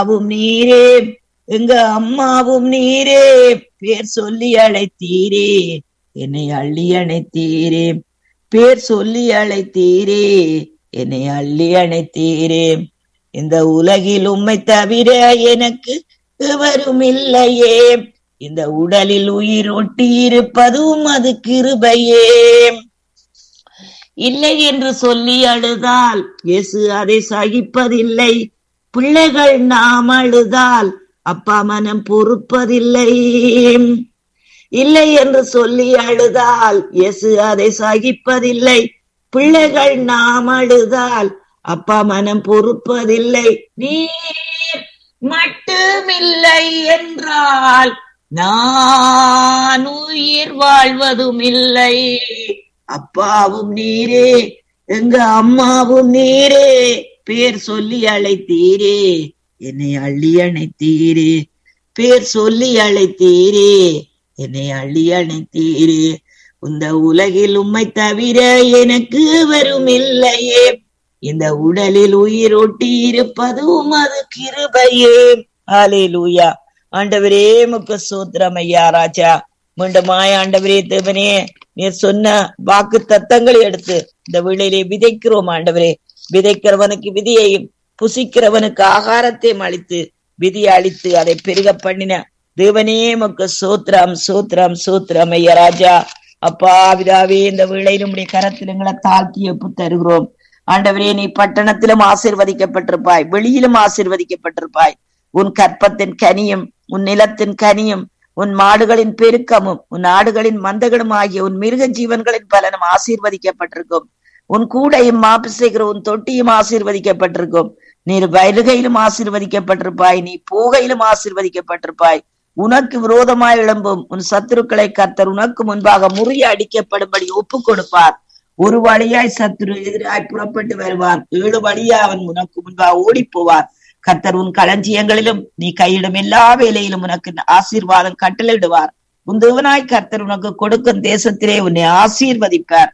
அப்பாவும் நீரே எங்க அம்மாவும் நீரே பேர் சொல்லி அழைத்தீரே என்னை அள்ளி அணைத்தீரே பேர் சொல்லி அழைத்தீரே என்னை அள்ளி அணைத்தீரே இந்த உலகில் உம்மை தவிர எனக்கு எவரும் இல்லையே இந்த உடலில் உயிர் ஒட்டி இருப்பதும் அது கிருபையே இல்லை என்று சொல்லி அழுதால் இயேசு அதை சகிப்பதில்லை பிள்ளைகள் நாம் அழுதால் அப்பா மனம் பொறுப்பதில்லை இல்லை என்று சொல்லி அழுதால் இயேசு அதை சகிப்பதில்லை பிள்ளைகள் நாம் அழுதால் அப்பா மனம் பொறுப்பதில்லை நீர் மட்டுமில்லை என்றால் நான் உயிர் வாழ்வதும் இல்லை அப்பாவும் நீரே எங்க அம்மாவும் நீரே பேர் சொல்லி அழைத்தீரே என்னை அள்ளி அணைத்தீரே பேர் சொல்லி அழைத்தீரே என்னை அள்ளி அணைத்தீரே இந்த உலகில் உம்மை தவிர எனக்கு வரும் இல்லையே இந்த உடலில் உயிர் ஒட்டி இருப்பதும் அது கிருபையே ஆலே லூயா ஆண்டவரே முக்க சூத்திரம் ஐயா ராஜா மீண்டுமாய் ஆண்டவரே தேவனே நீர் சொன்ன வாக்கு தத்தங்களை எடுத்து இந்த வீழிலே விதைக்கிறோம் ஆண்டவரே விதைக்கிறவனுக்கு விதியையும் புசிக்கிறவனுக்கு ஆகாரத்தையும் அளித்து விதி அளித்து அதை பெருக பண்ணின தேவனே முக்க சூத்திரம் சூத்திரம் சூத்திரம் ஐயா ராஜா அப்பா விதாவே இந்த வேளையில் உடைய கரத்தில் எங்களை தாழ்த்தி ஒப்பு தருகிறோம் ஆண்டவரே நீ பட்டணத்திலும் ஆசிர்வதிக்கப்பட்டிருப்பாய் வெளியிலும் ஆசிர்வதிக்கப்பட்டிருப்பாய் உன் கற்பத்தின் கனியும் உன் நிலத்தின் கனியும் உன் மாடுகளின் பெருக்கமும் உன் ஆடுகளின் மந்தகளும் ஆகிய உன் மிருக ஜீவன்களின் பலனும் ஆசீர்வதிக்கப்பட்டிருக்கும் உன் கூடையும் மாப்பு செய்கிற உன் தொட்டியும் ஆசீர்வதிக்கப்பட்டிருக்கும் நீர் வருகையிலும் ஆசீர்வதிக்கப்பட்டிருப்பாய் நீ போகையிலும் ஆசீர்வதிக்கப்பட்டிருப்பாய் உனக்கு விரோதமாய் எழும்பும் உன் சத்துருக்களை கர்த்தர் உனக்கு முன்பாக முறிய அடிக்கப்படும்படி ஒப்பு கொடுப்பார் ஒரு வழியாய் சத்துரு எதிராய் புறப்பட்டு வருவான் ஏழு வழியா அவன் உனக்கு முன்பாக ஓடி போவார் கர்த்தர் உன் களஞ்சியங்களிலும் நீ கையிடும் எல்லா வேலையிலும் உனக்கு ஆசீர்வாதம் கட்டளையிடுவார் உன் தேவனாய் கர்த்தர் உனக்கு கொடுக்கும் தேசத்திலே உன்னை ஆசீர்வதிப்பார்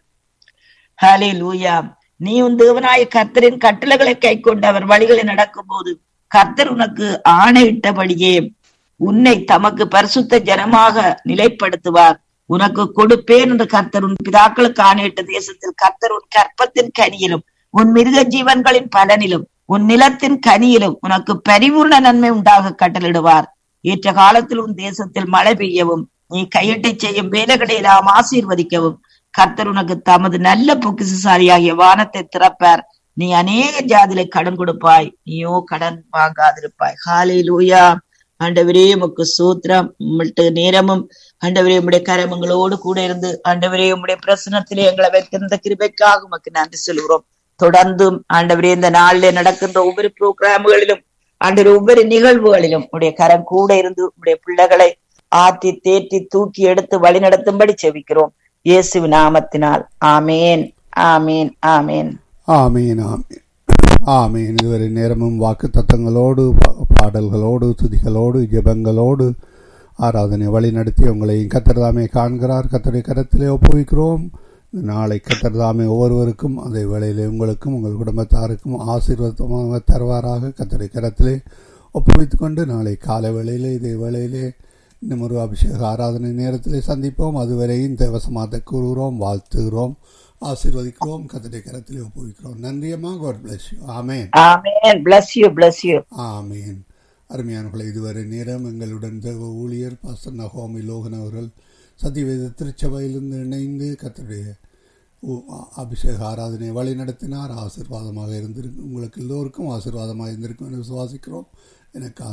ஹலே லூயா நீ உன் தேவனாய கர்த்தரின் கட்டளைகளை கை கொண்டு அவர் வழிகளை நடக்கும் போது கர்த்தர் உனக்கு ஆணையிட்டபடியே உன்னை தமக்கு பரிசுத்த ஜனமாக நிலைப்படுத்துவார் உனக்கு கொடுப்பேன் என்று கர்த்தர் உன் பிதாக்களுக்கு ஆணையிட்ட தேசத்தில் கர்த்தர் உன் கற்பத்தின் கனியிலும் உன் மிருக ஜீவன்களின் பலனிலும் உன் நிலத்தின் கனியிலும் உனக்கு பரிபூர்ண நன்மை உண்டாக கட்டளிடுவார் ஏற்ற காலத்தில் உன் தேசத்தில் மழை பெய்யவும் நீ கையட்டை செய்யும் வேலைகளையெல்லாம் ஆசீர்வதிக்கவும் கர்த்தர் உனக்கு தமது நல்ல பொக்கிசாலியாகிய வானத்தை திறப்பார் நீ அநேக ஜாதியில கடன் கொடுப்பாய் நீயோ கடன் வாங்காதிருப்பாய் ஹாலே லூயா ஆண்டவரே உமக்கு சூத்திரம் உங்கள்ட்ட நேரமும் ஆண்டவரே உம்முடைய கரமங்களோடு கூட இருந்து ஆண்டவரே உம்முடைய பிரசனத்திலே எங்களை வைத்திருந்த கிருபைக்காக உமக்கு நன்றி சொல்கிறோம் தொடர்ந்தும் ஆண்டவரே இந்த நாளிலே நடக்கின்ற ஒவ்வொரு புரோகிராம்களிலும் ஆண்டவர் ஒவ்வொரு நிகழ்வுகளிலும் உடைய கரம் கூட இருந்து உடைய பிள்ளைகளை ஆத்தி தேற்றி தூக்கி எடுத்து வழி நடத்தும்படி செவிக்கிறோம் இயேசு நாமத்தினால் ஆமேன் ஆமேன் ஆமேன் ஆமீன் ஆமீன் ஆமீன் இதுவரை நேரமும் வாக்கு தத்தங்களோடு பாடல்களோடு துதிகளோடு ஜெபங்களோடு ஆராதனை வழி நடத்தி உங்களை கத்தர்தாமே காண்கிறார் கத்தரை கரத்திலே ஒப்புவிக்கிறோம் நாளை கத்தர்தாமே ஒவ்வொருவருக்கும் அதே வேளையிலே உங்களுக்கும் உங்கள் குடும்பத்தாருக்கும் ஆசீர்வாதமாக தருவாராக கத்தரை கரத்திலே ஒப்புவித்துக் கொண்டு நாளை காலை வேளையிலே இதே வேளையிலே இன்னும் ஒரு அபிஷேக ஆராதனை நேரத்திலே சந்திப்போம் அதுவரையும் தேவசமாத கூறுகிறோம் வாழ்த்துகிறோம் ஆசீர்வதிக்கிறோம் கத்தரை கரத்திலே ஒப்புவிக்கிறோம் நன்றியம்மா God bless you amen amen bless you bless you ஆமீன் அருமையானவர்களை இதுவரை நேரம் எங்களுடன் தேவ ஊழியர் பாஸ்டர் நகோமி லோகன் அவர்கள் சத்தியவேத திருச்சபையிலிருந்து இணைந்து கத்தருடைய அபிஷேக ஆராதனை வழி நடத்தினார் ஆசீர்வாதமாக இருந்திருக்கு உங்களுக்கு எல்லோருக்கும் ஆசீர்வாதமாக இருந்திருக்கும் என்று விசுவாசிக்கிறோம் எனக்கு